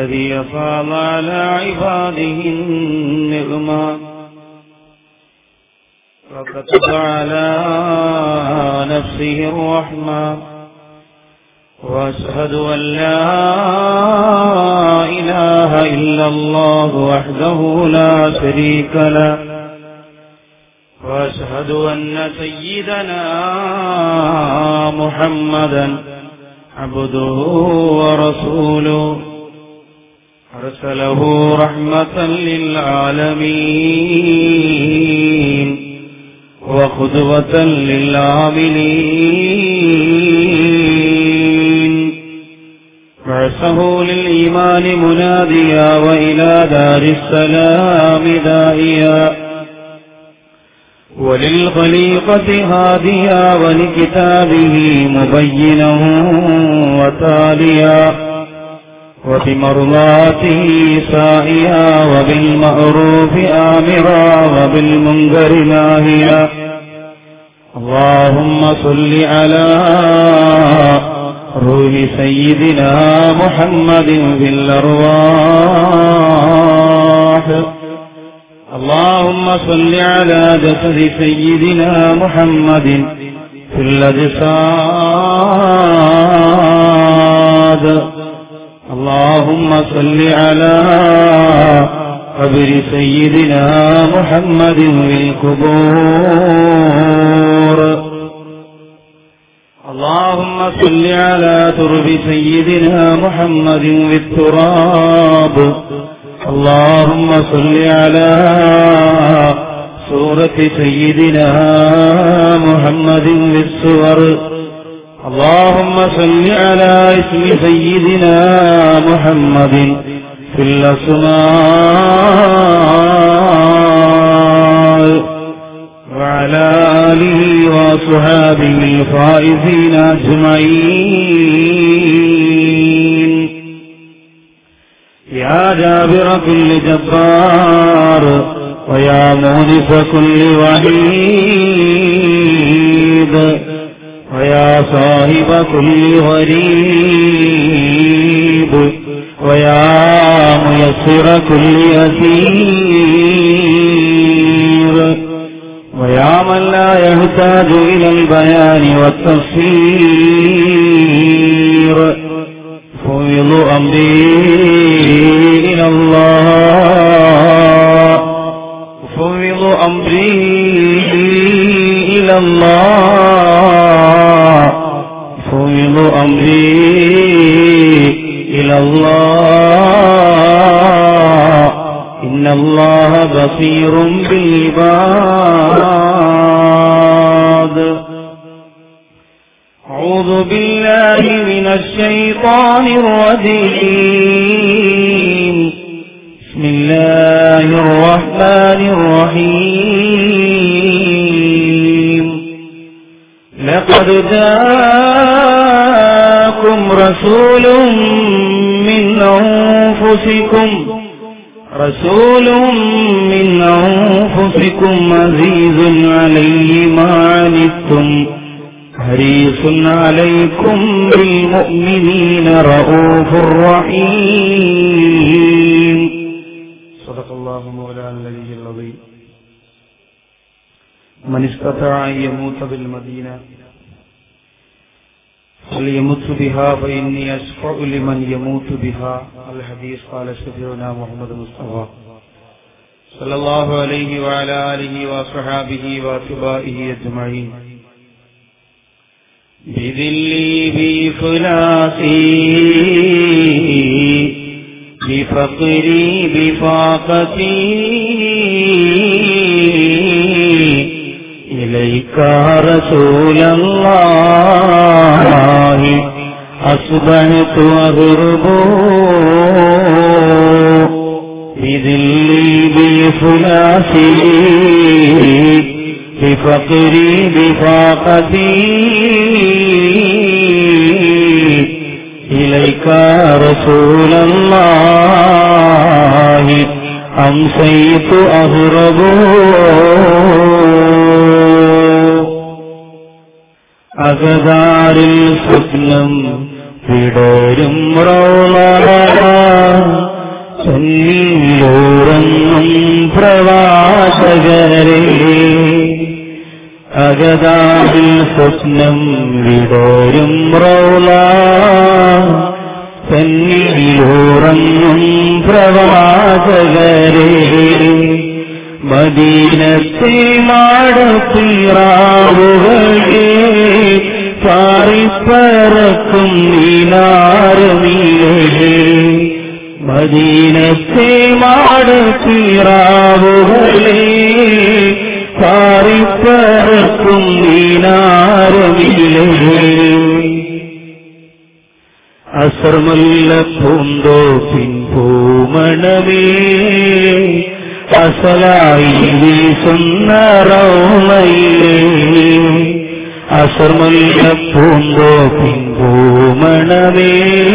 الذي أفاض على عباده النعمة وكتب على نفسه الرحمة وأشهد أن لا إله إلا الله وحده لا شريك له وأشهد أن سيدنا محمدا عبده ورسوله أرسله رحمة للعالمين وقدوة للعاملين بعثه للإيمان مناديا وإلى دار السلام دائيا وللخليقة هاديا ولكتابه مبينا وتاليا وبمرضاته سائيا وبالمعروف آمرا وبالمنكر ناهيا اللهم صل على روح سيدنا محمد في الأرواح اللهم صل على جسد سيدنا محمد في الأجساد اللهم صل على قبر سيدنا محمد في القبور اللهم صل على ترب سيدنا محمد في التراب اللهم صل على سورة سيدنا محمد في السور اللهم صل على اسم سيدنا محمد في الأسماء وعلى آله وصحابه الفائزين أجمعين يا جابر كل جبار ويا مونس كل وحيد ويا صاحب كل غريب ويا ميسر كل أسير ويا من لا يحتاج إلى البيان والتفسير فوض أمري إلى الله فوض أمري إلى الله فوض أمري إلى الله إن الله بصير بالعباد أعوذ بالله من الشيطان الرجيم بسم الله الرحمن الرحيم لقد جاءكم رسول من أنفسكم رسول من أنفسكم عزيز عليه ما عنتم حريص عليكم بالمؤمنين رؤوف رحيم صدق الله مولانا الذي العظيم من استطاع أن يموت بالمدينة فليمت بها فإني أشفع لمن يموت بها الحديث قال سيدنا محمد مصطفى صلى الله عليه وعلى آله وصحابه واتباعه أجمعين بذلي بإفلاسي بفقري بفاقتي إليك رسول الله أصبحت أغرب بذلي بفلاسي بفقري بفاقتي إليك رسول الله أمسيت أهرب അകതാരിൽ സ്വപ്നം വിടരും റോള അഗതാവിൽ സ്വപ്നം വിടരും റൗള തന്നിലൂറങ്ങും പ്രവാചകരെ മദീനത്തെ മാടപ്പീറാവുകളെ പാറിപ്പറക്കും നീനാരമില്ലേ മദീനത്തെ മാടപ്പീറാവുകളെ പാറിപ്പറക്കും നീനാരമില്ലേ അസർമല്ല പൂന്തോ പിൻപൂമണമേ അസലായി വീസുന്ന റൗമയിലേ അസർമല്ല പൂന്തോ പിൻപൂമണമേ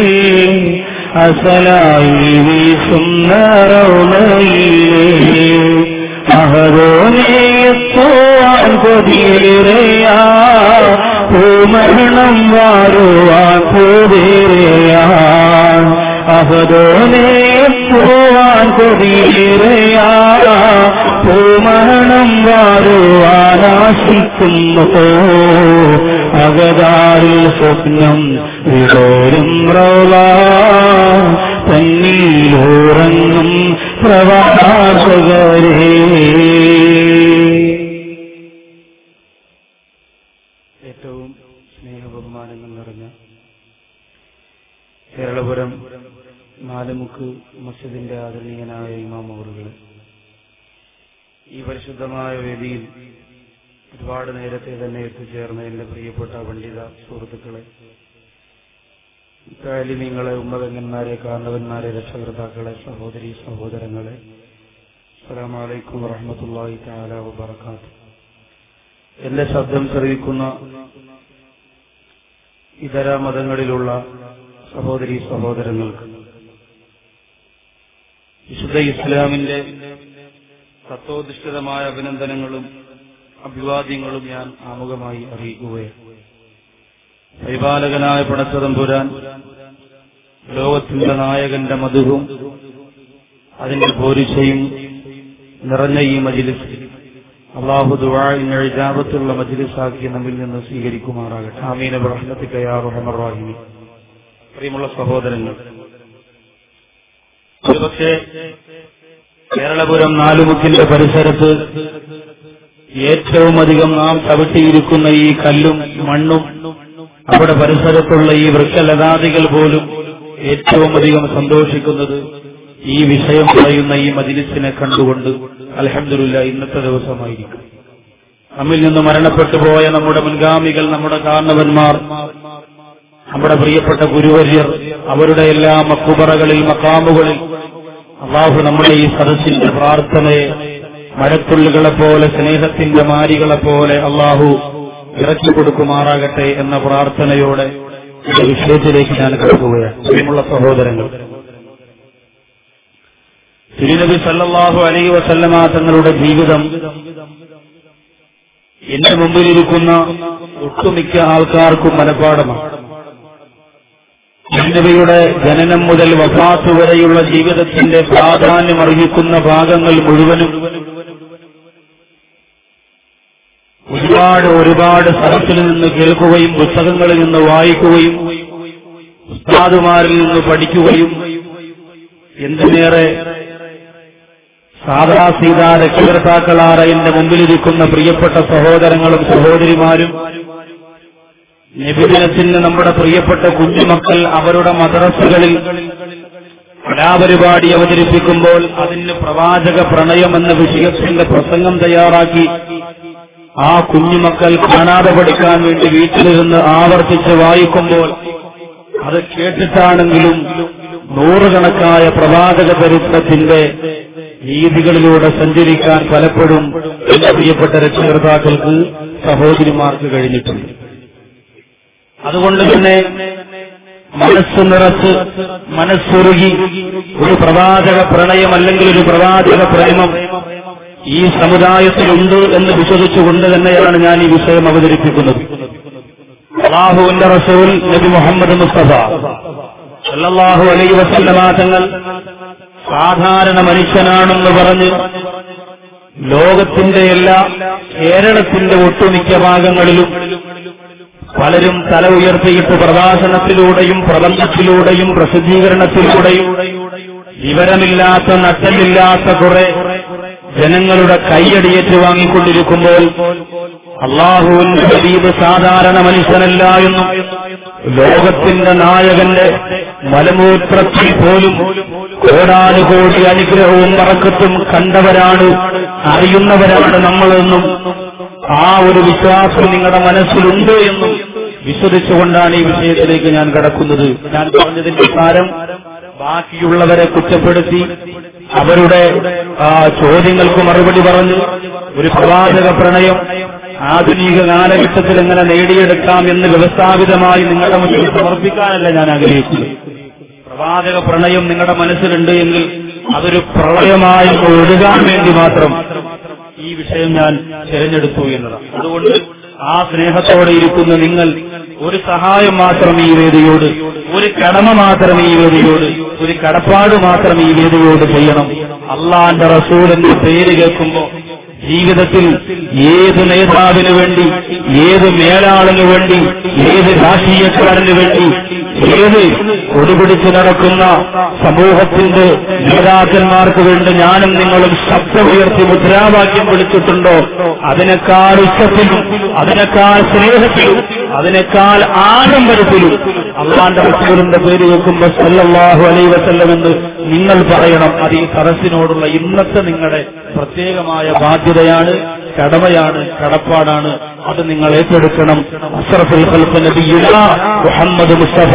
അസലായി വീസുന്ന റൗമയിലേ അഹദോനെപ്പോവാൻ കൊതിയേറെയാ പൂമരണം വാരുവാൻ പോതേറെയാ അഹദോനെപ്പോവാൻ കൊതിയേറെയാ പൂമരണം വാരുവാൻ ആശിക്കുന്നു അകതാരിൽ സ്വപ്നം വിടോരും റോള തന്നീലുറങ്ങും പ്രവാസകരേ ഏറ്റവും സ്നേഹബഹുമാനങ്ങൾ നിറഞ്ഞ കേരളപുരം നാലുമുക്ക് മസ്ജിദിന്റെ ആദരണീയനായ ഇമാം അവറുകൾ ഈ പരിശുദ്ധമായ വേദിയിൽ ഒരുപാട് നേരത്തെ തന്നെ എത്തിച്ചേർന്ന എന്റെ പ്രിയപ്പെട്ട പണ്ഡിത സുഹൃത്തുക്കളെ കാലിമീങ്ങളെ ഉമ്മതങ്ങന്മാരെ കാരണവന്മാരെ രക്ഷകർത്താക്കളെ സഹോദരി സഹോദരങ്ങളെ അസ്സലാമലൈക്കും വറഹമത്തല്ലാഹി താല വബർക്കാത്ത് എന്റെ ശബ്ദം ശ്രവിക്കുന്ന ഇതര മതങ്ങളിലുള്ള സഹോദരി സഹോദരങ്ങൾക്ക് വിശുദ്ധ ഇസ്ലാമിന്റെ തത്വോധിഷ്ഠിതമായ അഭിനന്ദനങ്ങളും അഭിവാദ്യങ്ങളും ഞാൻ ആമുഖമായി അറിയിക്കുകയാണ് പരിപാലകനായ പടച്ചതമ്പുരാൻ ലോകത്തിന്റെ നായകന്റെ മധുവും അതിന്റെ പോരിശയും നിറഞ്ഞ ഈ മജിലിസ് അള്ളാഹു ദുവാഴിന് എഴുതാപത്തുള്ള മജിലിസാക്കി നമ്മിൽ നിന്ന് സ്വീകരിക്കുമാറാകട്ടെ ആമീന റഹ്മത്തിക്കയാറുഹമറാഹിമി പ്രിയമുള്ള സഹോദരങ്ങൾ ഒരുപക്ഷെ കേരളപുരം നാലുമുക്കിന്റെ പരിസരത്ത് ഏറ്റവും അധികം നാം ചവിട്ടിയിരിക്കുന്ന ഈ കല്ലും മണ്ണും അവിടെ പരിസരത്തുള്ള ഈ വൃക്ഷലതാദികൾ പോലും ഏറ്റവും അധികം സന്തോഷിക്കുന്നത് ഈ വിഷയം പറയുന്ന ഈ മജിലിസിനെ കണ്ടുകൊണ്ട് അലഹമില്ല ഇന്നത്തെ ദിവസമായിരിക്കും നമ്മിൽ നിന്ന് മരണപ്പെട്ടു പോയ നമ്മുടെ മുൻഗാമികൾ നമ്മുടെ കാരണവന്മാർ നമ്മുടെ പ്രിയപ്പെട്ട ഗുരുവര്യർ അവരുടെ എല്ലാ മക്കുബറകളിൽ മക്കാമുകളിൽ അള്ളാഹു നമ്മുടെ ഈ സദസ്സിന്റെ പ്രാർത്ഥനയെ മഴത്തുള്ളികളെ പോലെ സ്നേഹത്തിന്റെ മാരികളെ പോലെ അള്ളാഹു ഇറക്കി കൊടുക്കുമാറാകട്ടെ എന്ന പ്രാർത്ഥനയോടെ ഈ വിഷയത്തിലേക്ക് ഞാൻ കിടക്കുകയാണ് പ്രിയമുള്ള സഹോദരങ്ങൾ തിരുനബി സല്ലല്ലാഹു അലൈഹി വസല്ലമ തങ്ങളുടെ ജീവിതം എന്റെ മുമ്പിലിരിക്കുന്ന ഒട്ടുമിക്ക ആൾക്കാർക്കും മനഃപ്പാടമാണ് നബിയുടെ ജനനം മുതൽ വഫാത്ത് വരെയുള്ള ജീവിതത്തിന്റെ പ്രാധാന്യം അറിയിക്കുന്ന ഭാഗങ്ങൾ മുഴുവനും ഒരുപാട് ഒരുപാട് സ്ഥലത്തിൽ നിന്ന് കേൾക്കുകയും പുസ്തകങ്ങളിൽ നിന്ന് വായിക്കുകയും ഉസ്താദുമാരിൽ നിന്ന് പഠിക്കുകയും എന്തിനേറെ സാധാ സീതാ രക്ഷകർത്താക്കളാറ എന്റെ മുമ്പിലിരിക്കുന്ന പ്രിയപ്പെട്ട സഹോദരങ്ങളും സഹോദരിമാരും നബിദിനത്തിന് നമ്മുടെ പ്രിയപ്പെട്ട കുഞ്ഞുമക്കൾ അവരുടെ മദ്രസകളിൽ കലാപരിപാടി അവതരിപ്പിക്കുമ്പോൾ അതിന് പ്രവാചക പ്രണയം എന്ന വിഷയത്തിന്റെ പ്രസംഗം തയ്യാറാക്കി ആ കുഞ്ഞുമക്കൾ കാണാതെ പഠിക്കാൻ വേണ്ടി വീട്ടിലിരുന്ന് ആവർത്തിച്ച് വായിക്കുമ്പോൾ അത് കേട്ടിട്ടാണെങ്കിലും നൂറുകണക്കായ പ്രവാചക ചരിത്രത്തിന്റെ രീതികളിലൂടെ സഞ്ചരിക്കാൻ പലപ്പോഴും എന്റെ പ്രിയപ്പെട്ട രക്ഷകർത്താക്കൾക്ക് സഹോദരിമാർക്ക് കഴിഞ്ഞിട്ടുണ്ട് അതുകൊണ്ട് തന്നെ മനസ്സ് നിറച്ച് മനസ്സുരുകി ഒരു പ്രവാചക പ്രണയം അല്ലെങ്കിൽ ഒരു പ്രവാചക പ്രേമം ഈ സമുദായത്തിലുണ്ട് എന്ന് വിശ്വസിച്ചുകൊണ്ട് തന്നെയാണ് ഞാൻ ഈ വിഷയം അവതരിപ്പിക്കുന്നത് അള്ളാഹുവിന്റെ റസൂൽ നബി മുഹമ്മദ് മുസ്തഫ സല്ലല്ലാഹു അലൈഹി വസല്ലമ തങ്ങൾ സാധാരണ മനുഷ്യനാണെന്ന് പറഞ്ഞ് ലോകത്തിന്റെ എല്ലാ കേരളത്തിന്റെ ഒട്ടുമിക്ക ഭാഗങ്ങളിലും പലരും തല ഉയർത്തിയിട്ട് പ്രഭാഷണത്തിലൂടെയും പ്രബന്ധത്തിലൂടെയും പ്രസിദ്ധീകരണത്തിലൂടെയും വിവരമില്ലാത്ത നട്ടലില്ലാത്ത കുറെ ജനങ്ങളുടെ കൈയടിയേറ്റ് വാങ്ങിക്കൊണ്ടിരിക്കുമ്പോൾ അള്ളാഹുവിന്റെ ഹബീബ് സാധാരണ മനുഷ്യനല്ല എന്നും ലോകത്തിന്റെ നായകന്റെ മലമൂത്രത്തിൽ പോലും കോടാനുകോടി അനുഗ്രഹവും മറക്കത്തും കണ്ടവരാണ് അറിയുന്നവരാണ് നമ്മളെന്നും ആ ഒരു വിശ്വാസം നിങ്ങളുടെ മനസ്സിലുണ്ട് എന്നും വിശ്വസിച്ചുകൊണ്ടാണ് ഈ വിഷയത്തിലേക്ക് ഞാൻ കടക്കുന്നത് ഞാൻ പറഞ്ഞതിന്റെ സാരം ബാക്കിയുള്ളവരെ കുറ്റപ്പെടുത്തി അവരുടെ ആ, ചോദ്യങ്ങൾക്ക് മറുപടി പറഞ്ഞ് ഒരു പ്രവാചക പ്രണയം ആധുനിക കാലഘട്ടത്തിൽ എങ്ങനെ നേടിയെടുക്കാം എന്ന് വ്യവസ്ഥാപിതമായി നിങ്ങളുടെ മുന്നിൽ സമർപ്പിക്കാനല്ല ഞാൻ ആഗ്രഹിക്കുന്നത് പ്രവാചക പ്രണയം നിങ്ങളുടെ മനസ്സിലുണ്ട് എങ്കിൽ അതൊരു പ്രളയമായി ഒഴുകാൻ വേണ്ടി മാത്രം ഈ വിഷയം ഞാൻ തിരഞ്ഞെടുത്തു എന്നതാണ് അതുകൊണ്ട് ആ സ്നേഹത്തോടെ ഇരിക്കുന്ന നിങ്ങൾ ഒരു സഹായം മാത്രം ഈ വേദിയോട് ഒരു കടമ മാത്രം ഈ വേദിയോട് ഒരു കടപ്പാട് മാത്രം ഈ വേദിയോട് ചെയ്യണം അള്ളാന്റെ റസൂലിന്റെ പേര് കേൾക്കുമ്പോ ജീവിതത്തിൽ ഏത് നേതാവിന് വേണ്ടി ഏത് മേലാളിന് വേണ്ടി ഏത് രാഷ്ട്രീയക്കാരന് വേണ്ടി ഏത് കൊടിപിടിച്ച് നടക്കുന്ന സമൂഹത്തിന്റെ നേതാക്കന്മാർക്ക് വേണ്ടി ഞാനും നിങ്ങളും ശബ്ദമുയർത്തി മുദ്രാവാക്യം വിളിച്ചിട്ടുണ്ടോ അതിനേക്കാൾ ഇഷ്ടത്തിലും അതിനേക്കാൾ സ്നേഹത്തിലും അതിനേക്കാൾ ആഡംബരത്തിലും അള്ളാന്റെ റസൂലിന്റെ പേര് കേൾക്കുമ്പോൾ സല്ലല്ലാഹു അലൈ വസല്ലം എന്ന് നിങ്ങൾ പറയണം അത് ഈ സദസ്സിനോടുള്ള ഇന്നത്തെ നിങ്ങളുടെ പ്രത്യേകമായ ബാധ്യതയാണ് കടമയാണ് കടപ്പാടാണ് അത് നിങ്ങൾ ഏറ്റെടുക്കണം അസ്റഫുൽ ഖൽഖ് നബിയുന മുഹമ്മദ് മുസ്തഫ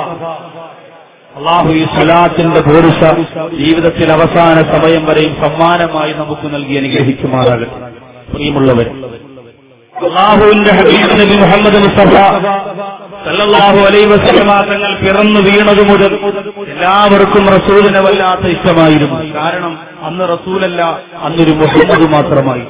അള്ളാഹു ഈ സ്വലാത്തിന്റെ പോരുഷ ജീവിതത്തിൽ അവസാന സമയം വരെയും സമ്മാനമായി നമുക്ക് നൽകി അനുഗ്രഹിക്കുമാറാകട്ടെ പ്രിയമുള്ളവർ അള്ളാഹുവിന്റെ ഹബീബ് നബി മുഹമ്മദ് മുസ്തഫ സല്ലല്ലാഹു അലൈഹി വസല്ലമ തങ്ങൾ പിറന്നു വീണതു മുതൽ എല്ലാവർക്കും റസൂലിനെ വല്ലാത്ത ഇഷ്ടമായിരുന്നു കാരണം അന്ന് റസൂലല്ല അന്നൊരു മുഹമ്മദ് മാത്രമായി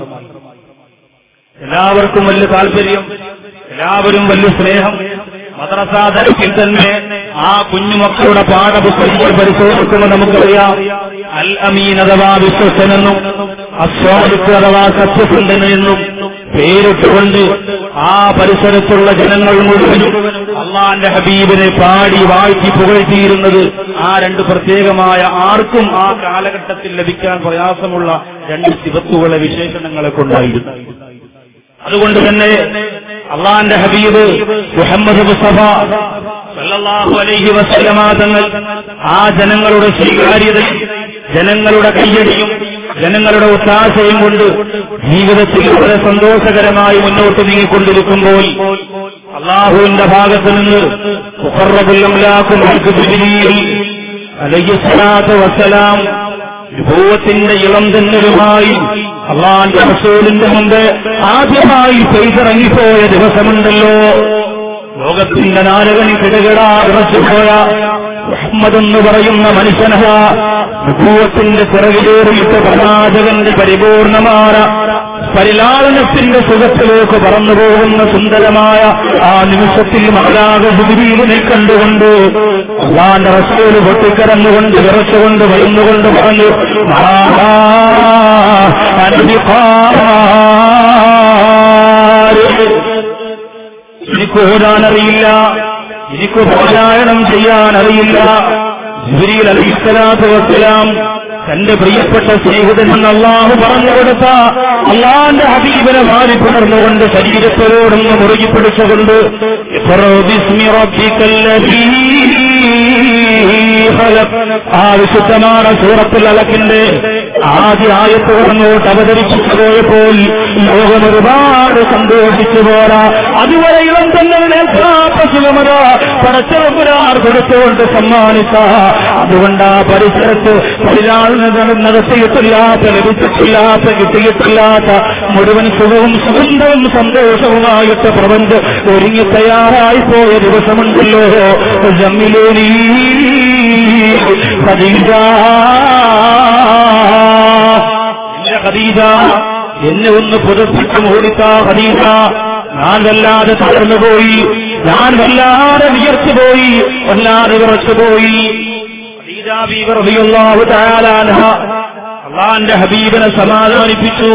എല്ലാവർക്കും വലിയ താല്പര്യം എല്ലാവരും വലിയ സ്നേഹം മദ്രസാ തലത്തിൽ തന്നെ ആ കുഞ്ഞുമക്കളുടെ പാഠപുസ്തകങ്ങൾ പരിശോധിക്കുമ്പോൾ നമുക്കറിയാം അൽ അമീൻ അഥവാ വിശ്വസനെന്നും അസ്വാദിക്ക് അഥവാ സത്യസന്ധനെന്നും പേരിട്ടുകൊണ്ട് ആ പരിസരത്തുള്ള ജനങ്ങൾ മുഴുവനും അള്ളാന്റെ ഹബീബിനെ പാടി വാഴ്ത്തി പുകഴ്ത്തിയിരുന്നത് ആ രണ്ട് പ്രത്യേകമായ ആർക്കും ആ കാലഘട്ടത്തിൽ ലഭിക്കാൻ പ്രയാസമുള്ള രണ്ട് സിവത്തുകളെ വിശേഷണങ്ങളെ കൊണ്ടായിരുന്നു അതുകൊണ്ട് തന്നെ അള്ളാന്റെ ഹബീബ് മുഹമ്മദ് മുസ്തഫ സല്ലല്ലാഹു അലൈഹി വസല്ലമ തങ്ങൾ ആ ജനങ്ങളുടെ സ്വീകാര്യതയും ജനങ്ങളുടെ കയ്യടിയും ജനങ്ങളുടെ ഉത്താശയും കൊണ്ട് ജീവിതത്തിൽ വളരെ സന്തോഷകരമായി മുന്നോട്ട് നീങ്ങിക്കൊണ്ടിരിക്കുമ്പോൾ അള്ളാഹുവിന്റെ ഭാഗത്ത് നിന്ന് മുഖറബുല്ലാക്കും അലൈഹി സ്വലാത്തു വസ്സലാം വിഭവത്തിന്റെ ഇളം തന്നലുമായി അള്ളാന്റെ റസൂലിന്റെ മുമ്പ് ആദ്യമായി പെയ്തിറങ്ങിപ്പോയ ദിവസമുണ്ടല്ലോ ലോകത്തിന്റെ നാരകനി കിടകിടാ വിറച്ചുപോയ മുഹമ്മദ് എന്ന് പറയുന്ന മനുഷ്യനഹ വിഭവത്തിന്റെ പിറകിലേറിയിട്ട് പ്രവാചകന്റെ പരിപൂർണമായ പരിലാളനത്തിന്റെ സുഖത്തിലേക്ക് പറന്നു പോകുന്ന സുന്ദരമായ ആ നിമിഷത്തിൽ മകളാകെ ഹുബിബീലിനെ കണ്ടുകൊണ്ട് അള്ളാന്റെ റസൂല് പൊട്ടിക്കരന്നുകൊണ്ട് വിറച്ചുകൊണ്ട് വരുന്നുകൊണ്ട് പറഞ്ഞു "മഹാ അൻബിഖാര്." എനിക്ക് ഓടാനറിയില്ല എനിക്ക് പാരായണം ചെയ്യാൻ അറിയില്ല ജിബ്രീൽ അലൈഹിസ്സലാത്തു വസ്സലാം തന്റെ പ്രിയപ്പെട്ട സ്നേഹിതൻ എന്ന് അള്ളാഹു പറഞ്ഞു കൊടുത്ത അള്ളാന്റെ ഹബീബിനെ മാറി പുണർന്നുകൊണ്ട് ശരീരത്തോടൊന്ന് മുറുകി പിടിച്ചുകൊണ്ട് ഇഖ്റ ബിസ്മി റബ്ബിക്കല്ലദീ ഖലഖ്. ആ വിശുദ്ധമായ സൂറത്തുൽ അലക്കിന്റെ ആദ്യ ആയത്ത് അങ്ങോട്ട് അവതരിപ്പിച്ചു പോയപ്പോൾ ലോകം ഒരുപാട് സന്തോഷിച്ചു പോരാ അതുവരെ ഇളം തന്നെ നേൽക്കാത്ത സുഗമത പടച്ചവരാർ കൊടുത്തുകൊണ്ട് സമ്മാനിച്ച അതുകൊണ്ട് ആ പരിസരത്ത് പരിലാളന നടത്തിയിട്ടില്ലാത്ത ലഭിച്ചിട്ടില്ലാത്ത കിട്ടിയിട്ടില്ലാത്ത മുഴുവൻ സുഖവും സുഗന്ധവും സന്തോഷവുമായിട്ട് പ്രപഞ്ചം ഒരുങ്ങി തയ്യാറായി പോയ ദിവസമുണ്ടല്ലോ ജമ്മിലേനീ ഖദീജ എന്റെ ഖദീജ എന്നെ ഒന്ന് പുതപ്പിച്ച് ഓടിത്ത ഖദീജ ഞാൻ വല്ലാതെ തളർന്നുപോയി ഞാൻ വല്ലാതെ വിയർച്ചുപോയി വല്ലാതെ വിറച്ചുപോയി ഖദീജ ബീവി റളിയല്ലാഹു തആല അൻഹ അള്ളാന്റെ ഹബീബിനെ സമാധാനിപ്പിച്ചു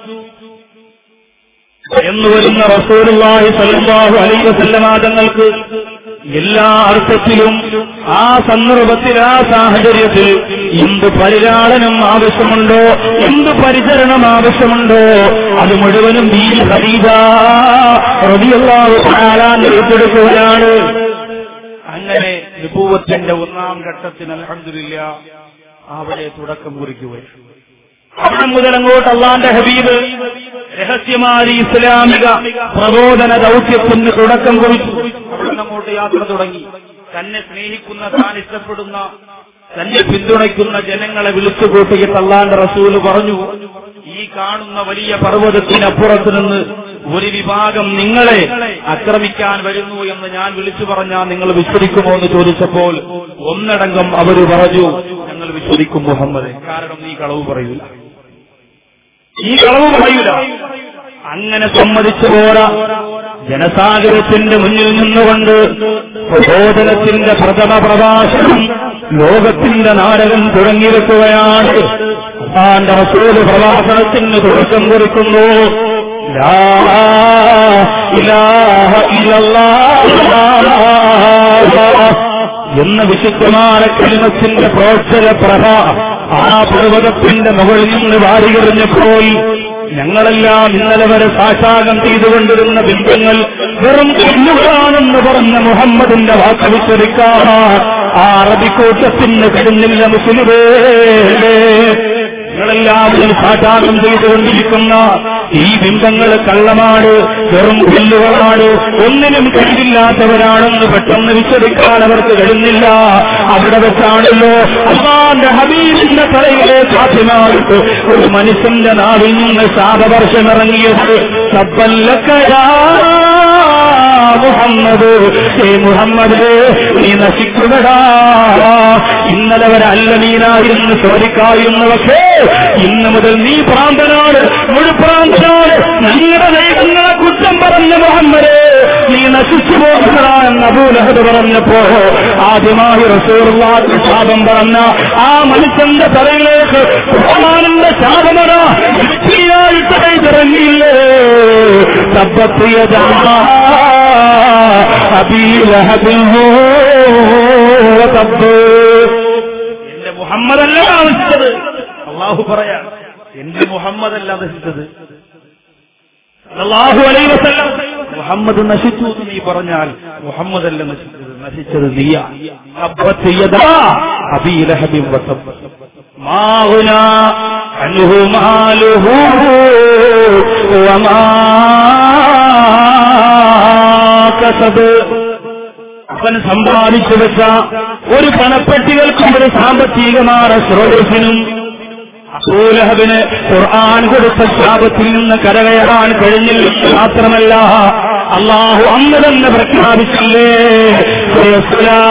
എന്ന് വരുന്ന റസൂലുള്ളാഹി സ്വല്ലല്ലാഹു അലൈഹി വസല്ലമ തങ്ങൾക്ക് എല്ലാ അർത്ഥത്തിലും ആ സന്ദർഭത്തിൽ ആ സാഹചര്യത്തിൽ എന്ത് പരിലാളനം ആവശ്യമുണ്ടോ എന്ത് പരിചരണം ആവശ്യമുണ്ടോ അത് മുഴുവനും ബീവി ഖദീജ റളിയല്ലാഹു തആല ഏറ്റെടുക്കുകയാണ് അങ്ങനെ വിഭൂവത്തിന്റെ ഒന്നാം ഘട്ടത്തിന് അൽഹംദുലില്ല അവിടെ തുടക്കം കുറിക്കുകയാണ് അവിടെ മുതൽ അങ്ങോട്ട് അള്ളാന്റെ ഹബീബ് രഹസ്യമായി ഇസ്ലാമിക പ്രബോധന ദൗത്യത്തിന് തുടക്കം കുറിച്ചു അവിടെ അങ്ങോട്ട് യാത്ര തുടങ്ങി തന്നെ സ്നേഹിക്കുന്ന താൻ ഇഷ്ടപ്പെടുന്ന തന്നെ പിന്തുണയ്ക്കുന്ന ജനങ്ങളെ വിളിച്ചു കൂട്ടിയിട്ട് അള്ളാന്റെ റസൂല് പറഞ്ഞു ഈ കാണുന്ന വലിയ പർവ്വതത്തിനപ്പുറത്ത് നിന്ന് ഒരു വിഭാഗം നിങ്ങളെ ആക്രമിക്കാൻ വരുന്നു എന്ന് ഞാൻ വിളിച്ചു പറഞ്ഞാൽ നിങ്ങൾ വിശ്വസിക്കുമോ എന്ന് ചോദിച്ചപ്പോൾ ഒന്നടങ്കം അവര് പറഞ്ഞു ഞങ്ങൾ വിശ്വസിക്കും മുഹമ്മദ് കാരണം നീ കളവ് പറയൂല ഈ കളവ് പറയൂല അങ്ങനെ സമ്മതിച്ചു പോരാ ജനസാഗരത്തിന്റെ മുന്നിൽ നിന്നുകൊണ്ട് പ്രബോധനത്തിന്റെ പ്രഥമ പ്രഭാഷണം ലോകത്തിന്റെ നാടകം തുടങ്ങിവെക്കുകയാണ് അള്ളാന്റെ റസൂല് പ്രഭാഷണത്തിന് തുടക്കം കുറിക്കുന്നു ലാ ഇലാഹ ഇല്ലല്ലാഹ് എന്ന വിശുദ്ധമായ കലിമത്തിന്റെ പ്രോത്സല പ്രഭ ആ പർവ്വതത്തിന്റെ മുകളിൽ നിന്ന് വാരികറിഞ്ഞപ്പോൾ ഞങ്ങളെല്ലാം ഇന്നലെ വരെ സാക്ഷാകം ചെയ്തുകൊണ്ടിരുന്ന ബിംബങ്ങൾ വെറും കല്ലുകളാണെന്ന് പറഞ്ഞ മുഹമ്മദിന്റെ വാക്ക് വിശ്വസിക്കാൻ ആ അറബിക്കൂട്ടത്തിന് കഴിഞ്ഞില്ല മുസ്ലിമേ നിങ്ങളെല്ലാവരും സാക്ഷാകം ചെയ്തുകൊണ്ടിരിക്കുന്ന ഈ ബിംബങ്ങൾ കള്ളമാണ് വെറും പുല്ലുകളാണ് ഒന്നിനും കഴിവില്ലാത്തവരാണെന്ന് പെട്ടെന്ന് വിശ്വസിക്കാൻ അവർക്ക് കഴിയുന്നില്ല അവിടെ വെച്ചാണല്ലോ അള്ളാന്റെ ഹബീബിന്റെ തലയിലെ സാധ്യമായിട്ട് ഒരു മനുഷ്യന്റെ നാവിൽ നിന്ന് ശാപവർഷം ഇറങ്ങിയത് സബ്ബല്ലക്കയാ മുഹമ്മദ് ഏ മുഹമ്മദ് നീ നശിക്കുകടാ ഇന്നലെ വരെ അല്ല നീനായിരുന്നു ചോദിക്കായിരുന്നു പക്ഷേ ഇന്ന് മുതൽ നീ പ്രാന്തനാണ് മുഴുപ്രാന്തനാണ് നിങ്ങളുടെ ദൈവങ്ങളെ കുറ്റം പറഞ്ഞ മുഹമ്മദ് നീ നശിച്ചു പോകുന്നതാ എന്ന് അബൂലഹദ് പറഞ്ഞപ്പോ ആദ്യമായി റസൂർവാക്ക് ശാപം പറഞ്ഞ ആ മനുഷ്യന്റെ തലയിലേക്ക് ഖുർആാനിന്റെ ശാപമറ വ്യക്തിയായിട്ട് ഇറങ്ങിയില്ലേ തപ്പത്തിയതാ എന്റെ മുഹമ്മദല്ല നശിച്ചത് അള്ളാഹു പറയാ എന്റെ മുഹമ്മദല്ല നശിച്ചത് അള്ളാഹു അലൈ വസല്ലം മുഹമ്മദ് നശിച്ചു എന്ന് നീ പറഞ്ഞാൽ മുഹമ്മദ് അല്ല നശിച്ചത് നശിച്ചത് നീയാ അബ്ബത്ത് യദാ അബീ ലഹബിൻ വസബ്ബ മാ ഗുനാ അൻഹു മാലുഹു വമാ കസബ് അവൻ സമ്പാദിച്ചു വെച്ച ഒരു പണപ്പെട്ടികൾക്കും ഒരു സാമ്പത്തികമായ സ്രോതസ്സിനും അബൂലഹബിന് ഖുർആൻ കൊടുത്ത ശാപത്തിൽ നിന്ന് കരകയറാൻ കഴിഞ്ഞില്ല മാത്രമല്ല അള്ളാഹു അന്ന് തന്നെ പ്രഖ്യാപിച്ചില്ലേ സയസ്ലാ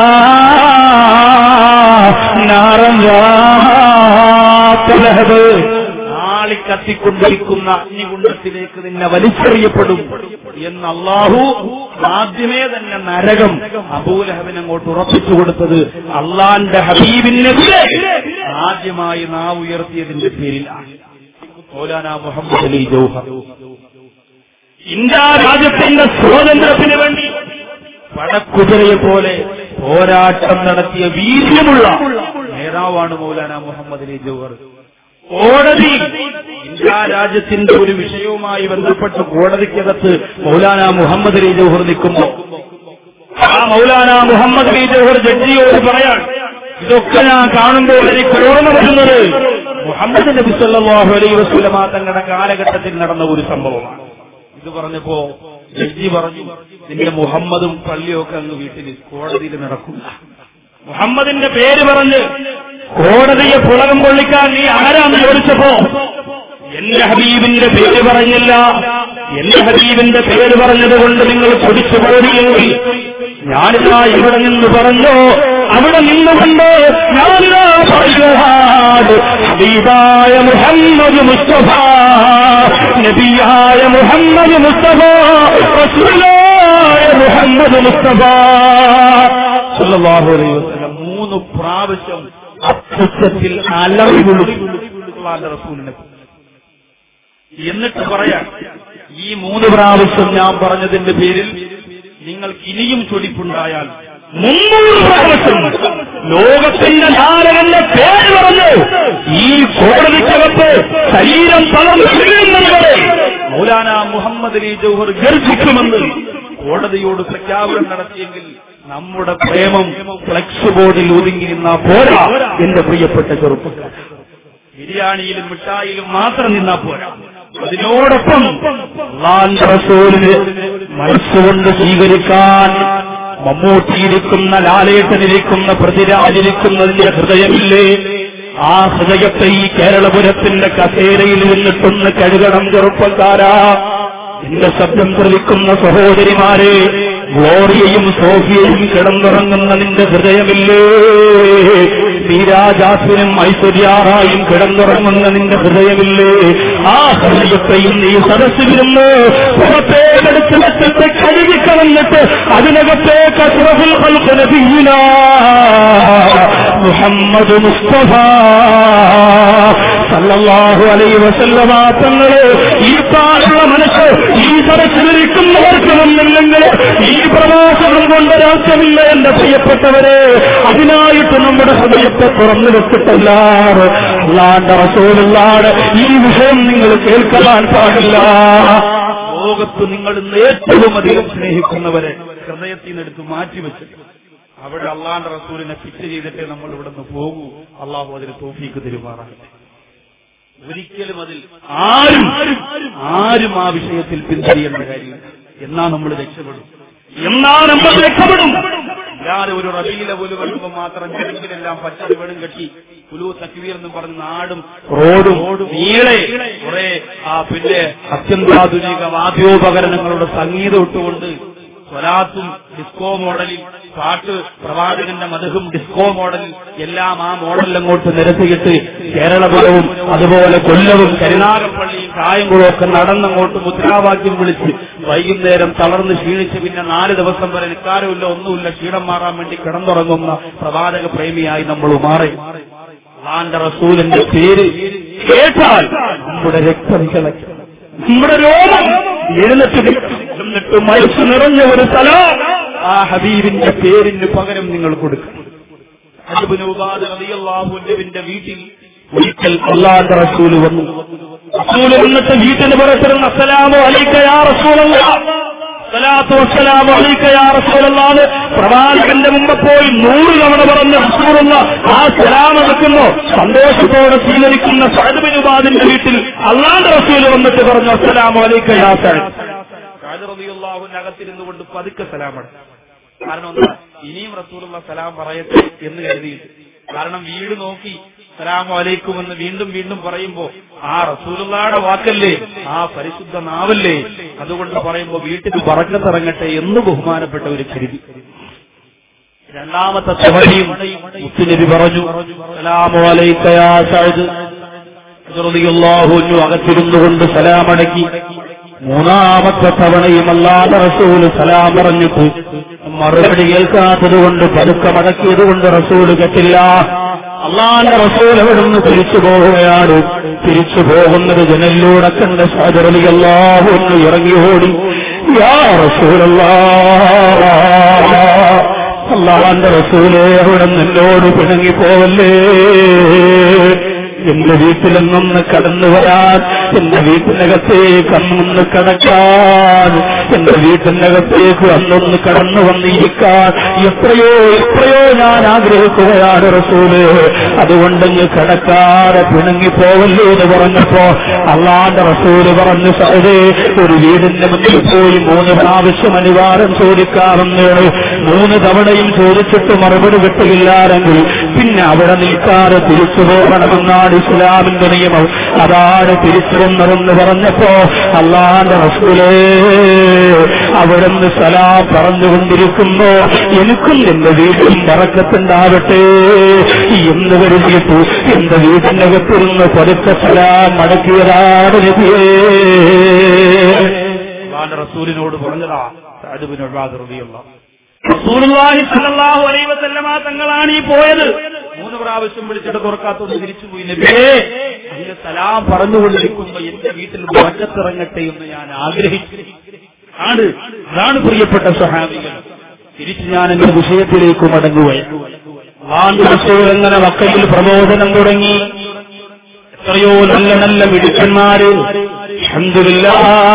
നാറൻ ذات لهب. ആളി കത്തിക്കൊണ്ടിരിക്കുന്ന അഗ്നികുണ്ടത്തിലേക്ക് നിന്നെ വലിച്ചെറിയപ്പെടും എന്ന് അള്ളാഹു ആദ്യമേ തന്നെ നരകം അബൂലഹബിന് അങ്ങോട്ട് ഉറപ്പിച്ചു കൊടുത്തത് അള്ളാന്റെ ഹബീബിനെതിരെ ആദ്യമായി നാവ് ഉയർത്തിയതിന്റെ പേരിലാണ് മൗലാന മുഹമ്മദ് അലി ജൗഹർ ഇന്ത്യ രാജ്യത്തിന്റെ സ്വാതന്ത്ര്യത്തിന് വേണ്ടി പടക്കുതിരയെ പോലെ പോരാട്ടം നടത്തിയ വീര്യമുള്ള നേതാവാണ് മൗലാന മുഹമ്മദ് അലി ജൗഹർ കോടതി ഇന്ത്യ രാജ്യത്തിന്റെ ഒരു വിഷയവുമായി ബന്ധപ്പെട്ട് കോടതിക്കകത്ത് മൗലാന മുഹമ്മദ് അലി ജൗഹർ നിൽക്കുമ്പോ ആ മൗലാന മുഹമ്മദ് അലി ജൗഹർ ജഡ്ജിയോട് പറയാൻ ഇതൊക്കെ ഞാൻ കാണുമ്പോൾ എനിക്ക് ഓർമ്മ വരുന്നത് മുഹമ്മദ് നബി സല്ലല്ലാഹു അലൈഹി വസല്ലമ തങ്ങളുടെ കാലഘട്ടത്തിൽ നടന്ന ഒരു സംഭവമാണ് ഇത് പറഞ്ഞപ്പോ ജഡ്ജി പറഞ്ഞു നിന്റെ മുഹമ്മദും പള്ളിയും ഒക്കെ അങ്ങ് വീട്ടിൽ കോടതിയിൽ നടക്കില്ല മുഹമ്മദിന്റെ പേര് പറഞ്ഞ് കോടതിയെ പുളകം കൊള്ളിക്കാൻ നീ ആരാന്ന് ചോദിച്ചപ്പോ എന്റെ ഹബീബിന്റെ പേര് പറഞ്ഞില്ല എന്റെ ഹബീബിന്റെ പേര് പറഞ്ഞതുകൊണ്ട് നിങ്ങൾ പൊടിച്ചു പോരുകയെങ്കിൽ ഞാനിതാ ഇവിടെ നിന്ന് പറഞ്ഞു അവിടെ നിന്നുകൊണ്ട് ഞാനിതാ പറയുകയാണ് ഹബീബായ മുഹമ്മദ് മുസ്തഫ നബിയായ മുഹമ്മദ് മുസ്തഫ റസൂലായ മുഹമ്മദ് മുസ്തഫ സല്ലല്ലാഹു അലൈഹി വസല്ലം മൂന്ന് പ്രാവശ്യം അത്യുച്ചത്തിൽ അലറി വിളിച്ചു അള്ളാന്റെ റസൂലിനെ എന്നിട്ട് പറയാം ഈ മൂന്ന് പ്രാവശ്യം ഞാൻ പറഞ്ഞതിന്റെ പേരിൽ നിങ്ങൾക്ക് ഇനിയും ചൊടിപ്പുണ്ടായാൽ മുന്നൂറ് പ്രാവശ്യം ലോകത്തിന്റെ നാരകന്റെ പേര് പറഞ്ഞു ഈ കോടതിക്കകത്ത് ശരീരം തളർന്നു വീഴുന്നതുവരെ മൗലാന മുഹമ്മദ് അലി ജൗഹർ ഗർജിക്കുമെന്ന് കോടതിയോട് പ്രഖ്യാപനം നടത്തിയെങ്കിൽ നമ്മുടെ പ്രേമം ഫ്ലക്സ് ബോർഡിൽ ഒതുങ്ങി നിന്നാ പോരാ എന്റെ പ്രിയപ്പെട്ട ചെറുപ്പക്കാർ ബിരിയാണിയിലും മിഠായിലും മാത്രം നിന്നാ പോരാ അതിനോടൊപ്പം അള്ളാന്റെ റസൂലിന് മനസ്സുകൊണ്ട് സ്വീകരിക്കാൻ മമ്മൂട്ടിയിരിക്കുന്ന ലാലേട്ടനിരിക്കുന്ന പൃഥ്വിരാജിരിക്കുന്നതിന്റെ ഹൃദയമില്ലേ ആ ഹൃദയത്തെ ഈ കേരളപുരത്തിന്റെ കസേരയിൽ നിന്നിട്ടൊന്ന് കഴുകണം ചെറുപ്പക്കാരാ എന്റെ ശബ്ദം ശ്രവിക്കുന്ന സഹോദരിമാരെ ഗ്ലോറിയയും സോഫിയയും കിടന്നുറങ്ങുന്ന നിന്റെ ഹൃദയമില്ലേ നീരാജാസിനും ഐശ്വര്യാറായും കിടന്നുറങ്ങുന്ന നിന്റെ ഹൃദയമില്ലേ ആ ഹൃദയത്തെയും നീ സദസ്സിലിരുന്ന് പുറത്തേക്കെടുത്ത് വെച്ചിട്ട് കഴുകിക്കളഞ്ഞിട്ട് അതിനകത്തേക്ക് അഷ്റഫുൽ ഖൽഖ് നബിയുന മുഹമ്മദ് മുസ്തഫ സല്ലല്ലാഹു അലൈഹി വസല്ലമ തങ്ങള് ഈ താഴുള്ള മനസ്സ് ഈ സദസ്സിലിരിക്കുന്നവർക്ക് ഒന്നില്ലെങ്കിൽ ഈ പ്രവാസനം കൊണ്ട് രാജ്യമില്ല എന്റെ പ്രിയപ്പെട്ടവരെ അതിനായിട്ട് നമ്മുടെ ഹൃദയത്തെ തുറന്നു വെച്ചിട്ടല്ലാറ് അല്ലാണ്ട് റസൂലുള്ളാട് ഈ വിഷയം നിങ്ങൾ കേൾക്കാൻ പാടില്ല ലോകത്ത് നിങ്ങൾ ഇന്ന് ഏറ്റവും അധികം സ്നേഹിക്കുന്നവരെ ഹൃദയത്തിൽ നിന്ന് എടുത്ത് മാറ്റിവെച്ചിട്ട് അവിടെ അള്ളാന്റെ റസൂലിനെ ഫിറ്റ് ചെയ്തിട്ടേ നമ്മൾ ഇവിടുന്ന് പോകൂ അള്ളാഹു അതിന് തോഫീക്ക് തരുമാറാകട്ടെ ഒരിക്കലും അതിൽ ആരും ആരും ആ വിഷയത്തിൽ പിന്തിരിയേണ്ട കാര്യമില്ല എന്നാ നമ്മൾ രക്ഷപ്പെടും എന്നാ നമ്മൾ രക്ഷപ്പെടും ഇല്ലാതെ ഒരു റബീല പോലും വരുമ്പോൾ മാത്രം ജനങ്ങളെല്ലാം പച്ചടി വേണം കെട്ടി പുലു തക്വീർ എന്നും പറഞ്ഞ് നാടും റോഡും നീളെ കുറെ ആ പിന്നെ അത്യന്താധുനിക വാദ്യോപകരണങ്ങളുടെ സംഗീതം ഇട്ടുകൊണ്ട് സ്വലാത്തും ഡിസ്കോ മോഡലിൽ പാട്ട് പ്രവാചകന്റെ മതകും ഡിസ്കോ മോഡലിൽ എല്ലാം ആ മോഡലിൽ അങ്ങോട്ട് നിരത്തിയിട്ട് കേരളപുരവും അതുപോലെ കൊല്ലവും കരുനാഗപ്പള്ളിയും കായംകുളവും ഒക്കെ നടന്നങ്ങോട്ട് മുദ്രാവാക്യം വിളിച്ച് വൈകുന്നേരം തളർന്ന് ക്ഷീണിച്ച് പിന്നെ നാല് ദിവസം വരെ നിക്കാരമില്ല ഒന്നുമില്ല ക്ഷീണം മാറാൻ വേണ്ടി കിടന്നുറങ്ങുന്ന പ്രവാചക പ്രേമിയായി നമ്മൾ മാറി അള്ളാന്റെ റസൂലിന്റെ പേര് കേട്ടാൽ നമ്മുടെ രക്തം തിളയ്ക്കും നമ്മുടെ രോമം എഴുന്നേറ്റ് നിൽക്കും. എന്നിട്ട് മനസ്സ് നിറഞ്ഞ ഒരു സ്ഥലം ആ ഹബീബിന്റെ പേരിന് പകരം നിങ്ങൾ കൊടുക്കും അജുബിന്റെ വീട്ടിൽ ഒരിക്കൽ അള്ളാന്റെ റസൂല് വന്നു റസൂല് വന്നിട്ട് വീട്ടിന് പുറത്തിരുന്ന അസ്സലാമു അലൈക്ക യാ റസൂലല്ലാ സ്വലാത്തു വസ്സലാമു അലൈക്ക യാ റസൂലല്ലാന്ന് പ്രവാചകന്റെ മുമ്പ് പോയി നൂറ് തവണ പറഞ്ഞ റസൂലുള്ള ആ സലാം എടുക്കുന്നു സന്തോഷത്തോടെ സ്വീകരിക്കുന്ന സഹദബിനുബാദിന്റെ വീട്ടിൽ അള്ളാന്റെ റസൂല് വന്നിട്ട് പറഞ്ഞു അസ്സലാമു അലൈക്ക യാ അകത്തിരുന്നു കൊണ്ട് പതുക്കെ സലാമാണ് കാരണം എന്താ ഇനിയും റസൂലുള്ള സലാം പറയട്ടെ എന്ന് കരുതിയിട്ട് കാരണം വീട് നോക്കി സലാമു അലൈക്കും എന്ന് വീണ്ടും വീണ്ടും പറയുമ്പോ ആ റസൂലുള്ളാടെ വാക്കല്ലേ ആ പരിശുദ്ധ നാവല്ലേ അതുകൊണ്ട് പറയുമ്പോ വീട്ടിൽ പറക്കത്തിറങ്ങട്ടെ എന്ന് ബഹുമാനപ്പെട്ട ഒരു കരുതി രണ്ടാമത്തെ തവണയും മുത്തുനബി പറഞ്ഞു സലാമു അലൈക്ക യാ സഅദ് റളിയല്ലാഹു അൻഹു അകത്തിരുന്നുകൊണ്ട് സലാമടക്കി മൂന്നാമത്തെ തവണയും അല്ലാതെ റസൂല് സലാം പറഞ്ഞിട്ട് മറുപടി കേൾക്കാത്തത് കൊണ്ട് പതുക്കെ മടക്കിയത് കൊണ്ട് റസൂല് കേട്ടില്ല അള്ളാന്റെ റസൂൽ എവിടുന്ന് തിരിച്ചു പോവുകയാണ് തിരിച്ചു പോകുന്നത് ജനലിലൂടെ കണ്ട സാജറലി അല്ലാഹു ഒന്ന് ഇറങ്ങി ഓടി യാ റസൂലല്ലാ അള്ളാന്റെ റസൂലെ അവിടെ നിന്നോട് പിണങ്ങി പോവല്ലേ എന്റെ വീട്ടിലെന്നൊന്ന് കടന്നു വരാൻ എന്റെ വീട്ടിനകത്തേക്ക് അന്നൊന്ന് കടക്കാൻ എന്റെ വീട്ടിനകത്തേക്ക് അന്നൊന്ന് കടന്നു വന്നിരിക്കാൻ എത്രയോ എത്രയോ ഞാൻ ആഗ്രഹിക്കുകയാണ് റസൂല് അതുകൊണ്ടങ്ങ് കടക്കാതെ പിണങ്ങി പോവല്ലേ എന്ന് പറഞ്ഞപ്പോ അള്ളാന്റെ റസൂല് പറഞ്ഞു സഹതേ ഒരു വീടിന്റെ മുന്നിൽ പോയി മൂന്ന് പ്രാവശ്യം അനുവാദം ചോദിക്കാറുണ്ട് മൂന്ന് തവണയും ചോദിച്ചിട്ട് മറുപടി കിട്ടുകയില്ലാരെങ്കിൽ പിന്നെ അവിടെ നിൽക്കാതെ തിരിച്ചു പോകണമെന്നാണ് ഇസ്ലാമിന്റെ നിയമം അതാണ് തിരിച്ചു വന്നതെന്ന് പറഞ്ഞപ്പോ അള്ളാന്റെ റസൂലേ അവിടുന്ന് സലാം പറഞ്ഞുകൊണ്ടിരിക്കുമ്പോ എനിക്കും എന്റെ വീട്ടിലും പറക്കത്തുണ്ടാവട്ടെ എന്ന് കരുതിയിട്ടു എന്റെ വീട്ടിനകത്തിരുന്ന് പതുക്കെ സലാം മടക്കിയതാണ് നബിയേ റസൂലിനോട് പറഞ്ഞതാ റസൂലുള്ളാഹി സ്വല്ലല്ലാഹു അലൈഹി വസല്ലമ തങ്ങളാണ് ഈ പോയത് മൂന്ന് പ്രാവശ്യം വിളിച്ചിട്ട് തുറക്കാത്തൊന്ന് തിരിച്ചുപോയി നബിയേ അങ്ങ് സലാം പറഞ്ഞുകൊണ്ടിരിക്കുമ്പോ എന്റെ വീട്ടിൽ മുറ്റത്തിറങ്ങട്ടെ എന്ന് ഞാൻ ആഗ്രഹിച്ചു ആണ് അതാണ് പ്രിയപ്പെട്ട സഹാബികൾ തിരിച്ച് ഞാൻ എന്റെ വിഷയത്തിലേക്ക് മടങ്ങുകയാണ് എങ്ങനെ മക്കയിൽ പ്രബോധനം തുടങ്ങി എത്രയോ നല്ല നല്ല മിടുക്കന്മാര് അൽഹംദുലില്ലാ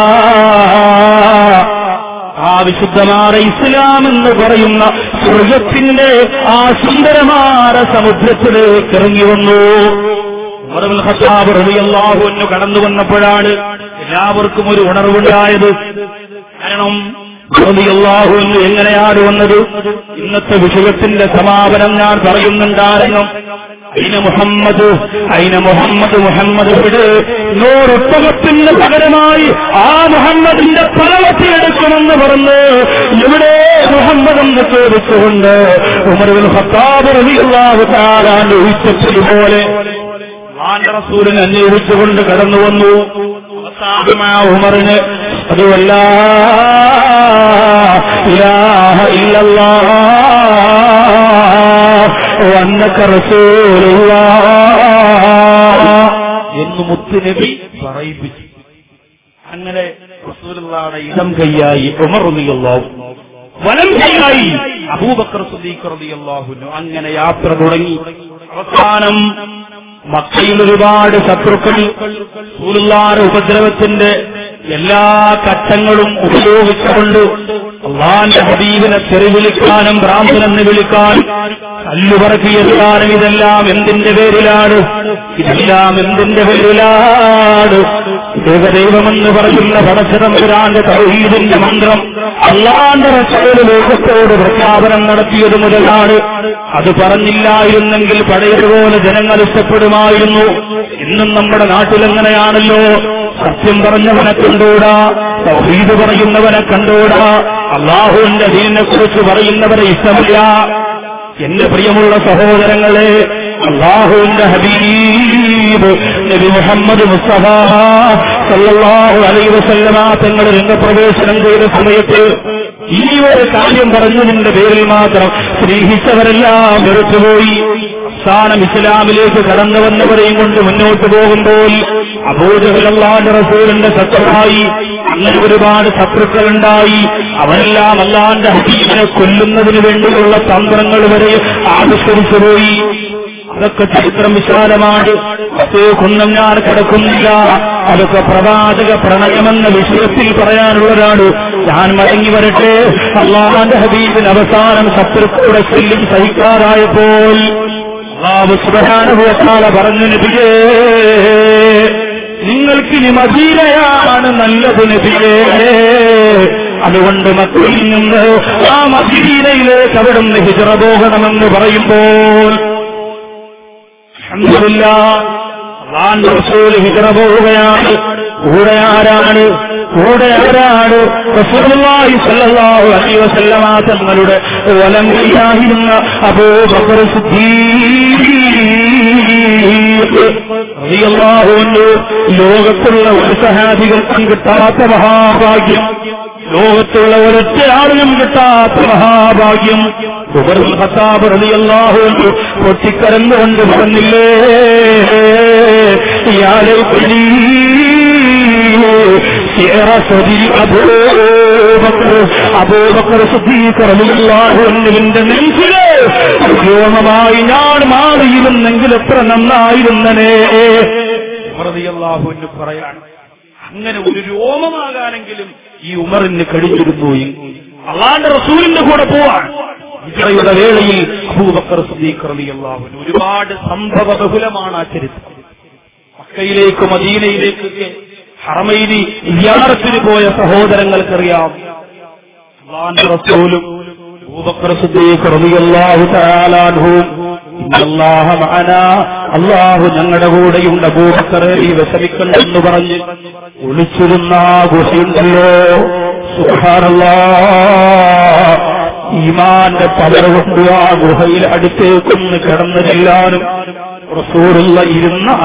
ആ വിശുദ്ധമായ ഇസ്ലാം എന്ന് പറയുന്ന സ്വർഗത്തിന്റെ ആ സുന്ദരമായ സമുദ്രത്തിലേക്ക് ഇറങ്ങി വന്നു ഉമറുൽ ഖത്താബ് റളിയല്ലാഹു അൻഹു കടന്നു വന്നപ്പോഴാണ് എല്ലാവർക്കും ഒരു ഉണർവുണ്ടായത് കാരണം റളിയല്ലാഹു അൻഹു എങ്ങനെയാണ് വന്നത് ഇന്നത്തെ വിഷയത്തിന്റെ സമാപനം ഞാൻ പറയുന്നുണ്ടായിരുന്നു അയിന മുഹമ്മദ് അയിന മുഹമ്മദ് മുഹമ്മദ് ഇവിടെ നൂറൊട്ടകത്തിന് പകരമായി ആ മുഹമ്മദിന്റെ പലവത്തി എടുക്കുമെന്ന് പറഞ്ഞ് എവിടെ മുഹമ്മദ് എന്ന് ചോദിച്ചുകൊണ്ട് ഉമറുൽ ഖത്താബ് റളിയല്ലാഹു തആല ഉച്ചത്തിൽ പോലെ അള്ളാന്റെ റസൂലിനെ അന്വേഷിച്ചുകൊണ്ട് കടന്നു വന്നു അവസാനമായ ഉമറിന് അതുമല്ല ഇലാഹ ഇല്ലല്ലാഹ് വന്നക റസൂലുള്ളാഹ് എന്ന് മുത്തുനബി പറയിപ്പിച്ചു അങ്ങനെ റസൂലുള്ളാഹുടെ ഇടം കൈയായി ഉമർ റളിയല്ലാഹു വലം കൈയായി അബൂബക്കർ സുദ്ദീഖ് റളിയല്ലാഹു അൻഹു അങ്ങനെ യാത്ര തുടങ്ങി അവസാനം മക്കയിൽ ഒരുപാട് ശത്രുക്കൾ റസൂലുള്ളാഹിയുടെ ഉപദ്രവത്തിന്റെ എല്ലാ ഘട്ടങ്ങളും ഉപയോഗിച്ചുകൊണ്ട് അള്ളാന്റെ ഹബീബിനെ തെറി വിളിക്കാനും ഭ്രാന്തനെന്ന് വിളിക്കാൻ കല്ലുപറക്കിയെത്താനും ഇതെല്ലാം എന്തിന്റെ പേരിലാണ് ഇതെല്ലാം എന്തിന്റെ പേരിലാണ് ഏകദൈവമെന്ന് പറയുന്ന പടച്ചതമ്പുരാന്റെ തൗഹീദിന്റെ മന്ത്രം അള്ളാന്റെ റസൂല് ലോകത്തോട് പ്രഖ്യാപനം നടത്തിയത് മുതലാണ് അത് പറഞ്ഞില്ലായിരുന്നെങ്കിൽ പഴയതുപോലെ ജനങ്ങൾ ഇഷ്ടപ്പെടുമായിരുന്നു ഇന്നും നമ്മുടെ നാട്ടിലെങ്ങനെയാണല്ലോ സത്യം പറഞ്ഞവനെ കണ്ടൂടാ തൗഹീദ് പറയുന്നവനെ കണ്ടൂടാ അള്ളാഹുവിന്റെ ദീനിനെ കുറിച്ച് പറയുന്നവരെ ഇഷ്ടമില്ല എന്റെ പ്രിയമുള്ള സഹോദരങ്ങളെ അള്ളാഹുവിന്റെ ഹബീബ് നബി മുഹമ്മദ് മുസ്തഫ സല്ലല്ലാഹു അലൈഹി വസല്ലമ തങ്ങൾ രംഗപ്രവേശനം ചെയ്ത സമയത്ത് ഈ ഒരു കാര്യം പറഞ്ഞതിന്റെ പേരിൽ മാത്രം സ്നേഹിച്ചവരെല്ലാം വെറുത്തുപോയി അവസാനം ഇസ്ലാമിലേക്ക് കടന്നു വന്നവരെയും കൊണ്ട് മുന്നോട്ട് പോകുമ്പോൾ അബൂജഹലാന്റെ റസൂലിന്റെ ശത്രുവായി അങ്ങനെ ഒരുപാട് ശത്രുക്കളുണ്ടായി അവരെല്ലാം അള്ളാന്റെ ഹബീബിനെ കൊല്ലുന്നതിന് വേണ്ടിയുള്ള തന്ത്രങ്ങൾ വരെ ആവിഷ്കരിച്ചു പോയി അതൊക്കെ ചരിത്രം വിശാലമാണ് ഒന്നും ഞാൻ കിടക്കുന്നില്ല അതൊക്കെ പ്രവാചക പ്രണയമെന്ന വിഷയത്തിൽ പറയാനുള്ളതാണ് ഞാൻ മടങ്ങി വരട്ടെ അള്ളാഹാന്റെ ഹബീബിന് അവസാനം ശത്രുക്കളുടെ ശല്യം സഹിക്കാറായപ്പോൾ അള്ളാഹു സുബാനുഭവത്താല പറഞ്ഞു നബിയേ നിങ്ങൾക്കിനി മദീനയാണ് നല്ലത് നബിയേ അതുകൊണ്ട് മക്കളിൽ നിന്ന് ആ മദീനയിലേക്ക് അവിടുന്ന് ഹിജറ പോകണമെന്ന് പറയുമ്പോൾ റസൂൽ ഹിജറ പോവുകയാണ് കൂടെ ആരാണ് കൂടെ ആരാണ് റസൂലുള്ളാഹി സ്വല്ലല്ലാഹു അലൈഹി വസല്ലമ തങ്ങളുടെ വലം കൈയായിരുന്ന അബൂബക്കർ സിദ്ദീഖ് റളിയല്ലാഹു അൻഹു ലോകത്തുള്ള ഒരു സഹാബികൾക്കും കിട്ടാത്ത മഹാഭാഗ്യം ലോകത്തുള്ള ഒരൊറ്റ ആളിനും കിട്ടാത്ത മഹാഭാഗ്യം ഉമറുൽ ഖത്താബ് റളിയല്ലാഹു അൻഹു പൊട്ടിക്കരന്നുകൊണ്ട് പറഞ്ഞില്ലേ യാ ലൈതനീ ശിഅറ സദി അബൂബക്കർ അബൂബക്കർ സിദ്ദീഖ് റളിയല്ലാഹു അൻഹുവിന്റെ നെഞ്ചില് വ്യോമമായി ഞാൻ മാറിയിരുന്നെങ്കിൽ എത്ര നന്നായിരുന്നനേ റളിയല്ലാഹു അൻഹു പറയാണ് അങ്ങനെ ഒരു രോമമാകാനെങ്കിലും ഈ ഉമറിന് കഴിഞ്ഞിരുന്നു അള്ളാന്റെ റസൂലിന്റെ കൂടെ പോവാൻ ഹിജറയുടെ വേളയിൽ അബൂബക്കർ സുദ്ദീഖ് റളിയല്ലാഹു അൻഹു ഒരുപാട് സംഭവ ബഹുലമാണ് ആ ചരിത്രം മക്കയിലേക്ക് മദീനയിലേക്കൊക്കെ ഹറമൈനി ഇയാറത്തിന് പോയ സഹോദരങ്ങൾക്കറിയാം അള്ളാന്റെ റസൂലും അബൂബക്കർ സിദ്ദീഖ് റളിയല്ലാഹു തആല അൻഹു ഇന്നല്ലാഹ മഅനാ അല്ലാഹു ഞങ്ങളുടെ കൂടെയുണ്ട് അബൂബക്കർ ഈ വിഷമിക്കണ്ടെന്ന് പറഞ്ഞ് ഒളിച്ചിരുന്ന ആ ഗുഹയുണ്ടല്ലോ സുബ്ഹാനല്ലാ ഈമാന്റെ പവർ കൊണ്ട് ആ ഗുഹയിൽ അടുത്തേക്കൊന്ന് കിടന്നു ചെല്ലാനും റസൂറുള്ള ഇരുന്ന